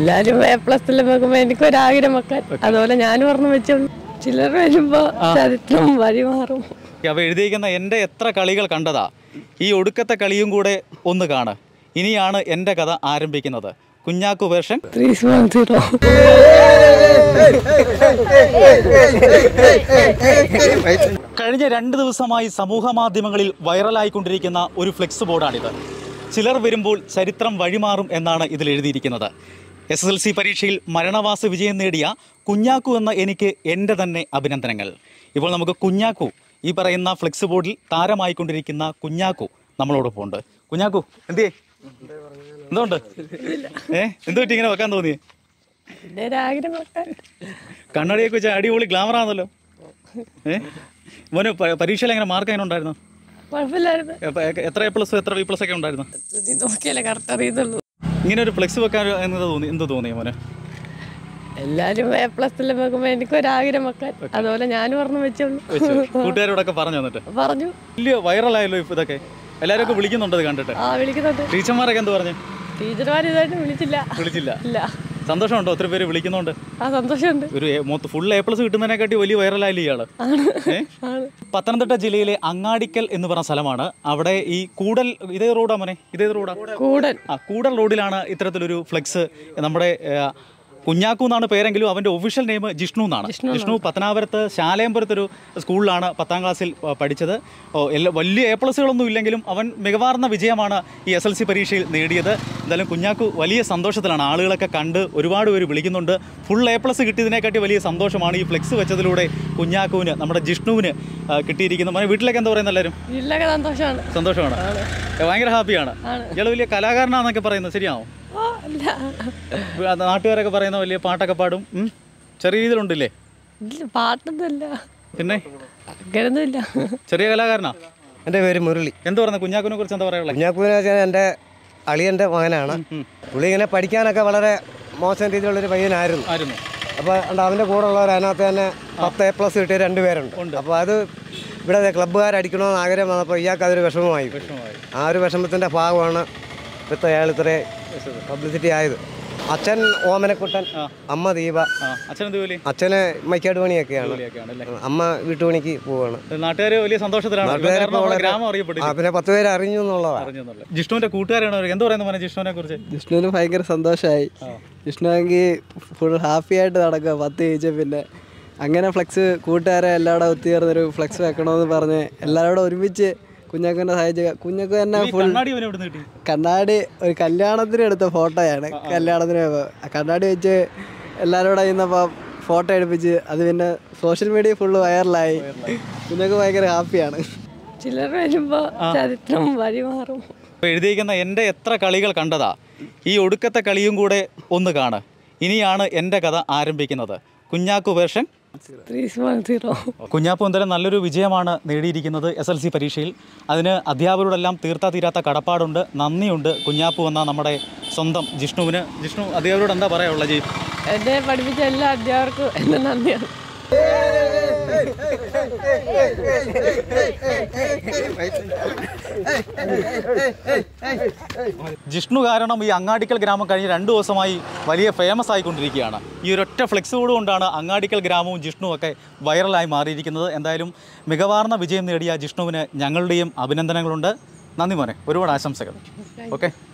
എല്ലാരും A plus വെക്കുമ്പോ എനിക്കൊരാഗ്രഹം വെക്കാൻ അതുപോലെ ഞാനും ഓർമ്മ വെച്ചോളൂ ചിലർ വരുമ്പോ ചരിത്രം വഴിമാറും അപ്പോൾ എഴുതിയിരിക്കുന്ന എൻ്റെ എത്ര കളികൾ കണ്ടതാ ഈ ഒടുക്കത്തെ കളിയും കൂടെ ഒന്ന് കാണ് ഇനിയാണ് എൻ്റെ കഥ ആരംഭിക്കുന്നത് Kunjakku version three seven zero കഴിഞ്ഞ രണ്ട് ദിവസമായി സമൂഹ മാധ്യമങ്ങളിൽ വൈറലായിക്കൊണ്ടിരിക്കുന്ന ഒരു ഫ്ലെക്സ് ബോർഡാണിത് ചിലർ വരുമ്പോൾ ചരിത്രം വഴിമാറും എന്നാണ് ഇതിൽ എഴുതിയിരിക്കുന്നത് എസ് എസ് എൽ സി പരീക്ഷയിൽ മരണവാസ വിജയം നേടിയ കുഞ്ഞാക്കു എന്ന എനിക്ക് എൻ്റെ തന്നെ അഭിനന്ദനങ്ങൾ ഇപ്പോൾ നമുക്ക് കുഞ്ഞാക്കു ഈ പറയുന്ന ഫ്ലെക്സ് ബോർഡിൽ താരമായിക്കൊണ്ടിരിക്കുന്ന കുഞ്ഞാക്കു നമ്മളോടൊപ്പം ഉണ്ട് കുഞ്ഞാക്കു എന്തേ എന്തുകൊണ്ട് ഏ എന്ത് പറ്റി ഇങ്ങനെ വെക്കാൻ തോന്നിയേ എന്റെ ഒരാഗ്രഹം വെക്കാൻ കണ്ണടിയൊക്കെ വെച്ചാൽ അടിപൊളി ഗ്ലാമറാണല്ലോ ഏ മോന് പ- പരീക്ഷയിൽ എങ്ങനെ മാർക്ക് എങ്ങനെ ഉണ്ടായിരുന്നു കുഴപ്പമില്ലായിരുന്നു എപ്പ- എ- എത്ര എ പ്ലസ് എത്ര ബി പ്ലസ് ഒക്കെ ഉണ്ടായിരുന്നു ഇത് നോക്കിയാലേ കറക്റ്റ് അറിയത്തുള്ളൂ ഇങ്ങനെ ഒരു ഫ്ലെക്സ് വെക്കാൻ എന്നത് തോന്നി എന്ത് തോന്നി മോന് എല്ലാരും എ പ്ലസ് വെക്കുമ്പോ എനിക്കൊരാഗ്രഹം വെക്കാൻ അതുപോലെ ഞാനും ഓർമ്മ വെച്ചോളൂ വെച്ചു കൂട്ടുകാരോടൊക്കെ പറഞ്ഞു തന്നിട്ട് പറഞ്ഞു വലിയ വൈറലായല്ലോ ഇപ്പൊ ഇതൊക്കെ എല്ലാവരും ഒക്കെ വിളിക്കുന്നുണ്ട് ഇത് കണ്ടിട്ട് ആ വിളിക്കുന്നുണ്ട് ടീച്ചർമാരൊക്കെ എന്ത് പറഞ്ഞു ടീച്ചർമാർ ഇതായിട്ട് വിളിച്ചില്ല വിളിച്ചില്ല ഇല്ല സന്തോഷമുണ്ടോ ഒത്തിരി പേര് വിളിക്കുന്നുണ്ട് ആ സന്തോഷമുണ്ട് ഒരു ഫുൾ എ പ്ലസ് കിട്ടുന്നതിനെക്കാട്ടി വലിയ വൈറലായില്ല ഇയാള് ഏ? പത്തനംതിട്ട ജില്ലയിലെ അങ്ങാടിക്കൽ എന്ന് പറഞ്ഞ സ്ഥലമാണ് അവിടെ ഈ കൂടൽ ഇതേ റോഡാ മോനെ ഇതേ റോഡാ കൂടൻ ആ കൂടൽ റോഡിലാണ് ഇത്തരത്തിലൊരു ഫ്ലെക്സ് നമ്മുടെ ആ, കുഞ്ഞാക്കു എന്നാണ് പേരെങ്കിലും അവൻ്റെ ഒഫീഷ്യൽ നെയിം ജിഷ്ണു എന്നാണ് ജിഷ്ണു പത്തനാപുരത്ത് ശാലയമ്പുരത്തൊരു സ്കൂളിലാണ് പത്താം ക്ലാസ്സിൽ ആ, പഠിച്ചത് ഓ, എല്ലാ വലിയ എ പ്ലസുകളൊന്നും ഇല്ലെങ്കിലും അവൻ മികവാർന്ന വിജയമാണ് ഈ എസ് എൽ സി പരീക്ഷയിൽ നേടിയത് എന്തായാലും കുഞ്ഞാക്കു വലിയ സന്തോഷത്തിലാണ് ആളുകളൊക്കെ കണ്ട് ഒരുപാട് പേര് വിളിക്കുന്നുണ്ട് ഫുൾ എ പ്ലസ് കിട്ടിയതിനെക്കാട്ടി വലിയ സന്തോഷമാണ് ഈ ഫ്ലെക്സ് വെച്ചതിലൂടെ കുഞ്ഞാക്കുവിന് നമ്മുടെ ജിഷ്ണുവിന് ആ, കിട്ടിയിരിക്കുന്നത് മോനെ വീട്ടിലേക്ക് എന്താ പറയുന്നത് എല്ലാവരും വീട്ടിലൊക്കെ സന്തോഷമാണ് സന്തോഷമാണ് ഏ, ഭയങ്കര ഹാപ്പിയാണ് ഇയാൾ വലിയ കലാകാരനാന്നൊക്കെ പറയുന്നത് ശരിയാണോ ഓ അല്ല അത് നാട്ടുകാരൊക്കെ പറയുന്ന വലിയ പാട്ടൊക്കെ പാടും ഉം. ചെറിയ രീതിയിലുണ്ടല്ലേ ഇല്ല പാട്ടൊന്നുമില്ല പിന്നെ അങ്ങനെയൊന്നുമില്ല ചെറിയ കലാകാരനാ എൻ്റെ പേര് മുരളി എന്ത് പറയുന്നത് കുഞ്ഞാക്കുനെ കുറിച്ച് എന്താ പറയാനുള്ളത് കുഞ്ഞാക്കൂന്ന് വെച്ചാൽ എൻ്റെ അളിയൻ്റെ മകനാണ് പുള്ളി ഇങ്ങനെ പഠിക്കാനൊക്കെ വളരെ മോശം രീതിയിലുള്ളൊരു പയ്യനായിരുന്നു ആയിരുന്നു അപ്പോൾ ഉണ്ട് അവൻ്റെ കൂടെ ഉള്ളവർ അതിനകത്ത് തന്നെ പത്ത് എ പ്ലസ് കിട്ടിയ രണ്ട് പേരുണ്ട് അപ്പോൾ അത് ഇവിടെ ക്ലബ്ബുകാരടിക്കണമെന്ന് ആഗ്രഹം വന്നപ്പോൾ ഇയാൾക്ക് അതൊരു വിഷമമായി ആ ഒരു വിഷമത്തിൻ്റെ ഭാഗമാണ് ഇപ്പോഴത്തെ അയാൾ ഇത്രയും പബ്ലിസിറ്റി ആയത് അച്ഛൻ ഓമനക്കുട്ടൻ അമ്മ ദീപ ആ അച്ഛനെന്ത് ജോലി അച്ഛന് മൈക്കാട് പണിയൊക്കെയാണ് ജോലിയൊക്കെയാണ് അല്ലേ അമ്മ വീട്ടുപണിക്ക് പോവുകയാണ് നാട്ടുകാർ വലിയ സന്തോഷത്തിലാണ് നാട്ടുകാര് കാരണം നമ്മുടെ വളരെ- ഗ്രാമം ആ അറിയപ്പെട്ടില്ല പിന്നെ പത്ത് പേര് അറിഞ്ഞു എന്നുള്ളതാണ് അറിഞ്ഞെന്നുള്ളത് ജിഷ്ണുവിന്റെ കൂട്ടുകാരാണ് അവർ എന്ത് പറയുന്നത് മോനെ ജിഷ്ണുവിനെ കുറിച്ച് വിഷ്ണുവിന് ഭയങ്കര സന്തോഷമായി വിഷ്ണുവെങ്കിൽ ഫുൾ ഹാപ്പി ആയിട്ട് നടക്കുക പത്ത് ജയിച്ച പിന്നെ അങ്ങനെ ഫ്ലെക്സ് കൂട്ടുകാരെ എല്ലാവരും ഒത്തുചേർന്നൊരു ഫ്ലെക്സ് വെക്കണമെന്ന് പറഞ്ഞ് എല്ലാവരോടും ഒരുമിച്ച് കുഞ്ഞാക്കൻ്റെ സഹായിച്ച കുഞ്ഞാക്ക് തന്നെ ഈ ഫുൾ കണ്ണാടി ഇവനെ എവിടെ കിട്ടി കണ്ണാടി ഒരു കല്യാണത്തിന് എടുത്ത ഫോട്ടോയാണ് കല്യാണത്തിന് പോയപ്പോ. ആ കണ്ണാടി വെച്ച് എല്ലാവരോടും ഇന്നപ്പോൾ ഫോട്ടോ എടുപ്പിച്ച് അത് പിന്നെ സോഷ്യൽ മീഡിയ ഫുള്ള് വൈറലായി കുഞ്ഞാക്ക് ഭയങ്കര ഹാപ്പിയാണ് ചിലർ വരുമ്പോ ചരിത്രം വഴിമാറും അപ്പോൾ എഴുതിയിരിക്കുന്ന എൻ്റെ എത്ര കളികൾ കണ്ടതാ ഈ ഒടുക്കത്തെ കളിയും കൂടെ ഒന്ന് കാണ് ഇനിയാണ് എൻ്റെ കഥ ആരംഭിക്കുന്നത് Kunjakku version three seven zero Kunjappu എന്തായാലും നല്ലൊരു വിജയമാണ് നേടിയിരിക്കുന്നത് എസ് എൽ സി പരീക്ഷയിൽ അതിന് അധ്യാപകരോടെല്ലാം തീർത്താ തീരാത്ത കടപ്പാടുണ്ട് നന്ദിയുണ്ട് കുഞ്ഞാപ്പു എന്ന നമ്മുടെ സ്വന്തം ജിഷ്ണുവിന് ജിഷ്ണു അധ്യാപകരോട് എന്താ പറയാനുള്ളത് ജി എന്നെ പഠിപ്പിച്ച എല്ലാ അധ്യാപകർക്കും എന്നെ നന്ദിയാണ് ജിഷ്ണു കാരണം ഈ അങ്ങാടിക്കൽ ഗ്രാമം കഴിഞ്ഞ രണ്ട് ദിവസമായി വലിയ ഫേമസ് ആയിക്കൊണ്ടിരിക്കുകയാണ് ഈ ഒരൊറ്റ ഫ്ലെക്സ് ബോർഡ് കൊണ്ടാണ് അങ്ങാടിക്കൽ ഗ്രാമവും ജിഷ്ണുവും ഒക്കെ വൈറലായി മാറിയിരിക്കുന്നത് എന്തായാലും മികവാർന്ന വിജയം നേടിയ ജിഷ്ണുവിന് ഞങ്ങളുടെയും അഭിനന്ദനങ്ങളുണ്ട് നന്ദി മോനെ ഒരുപാട് ആശംസകൾ ഓക്കെ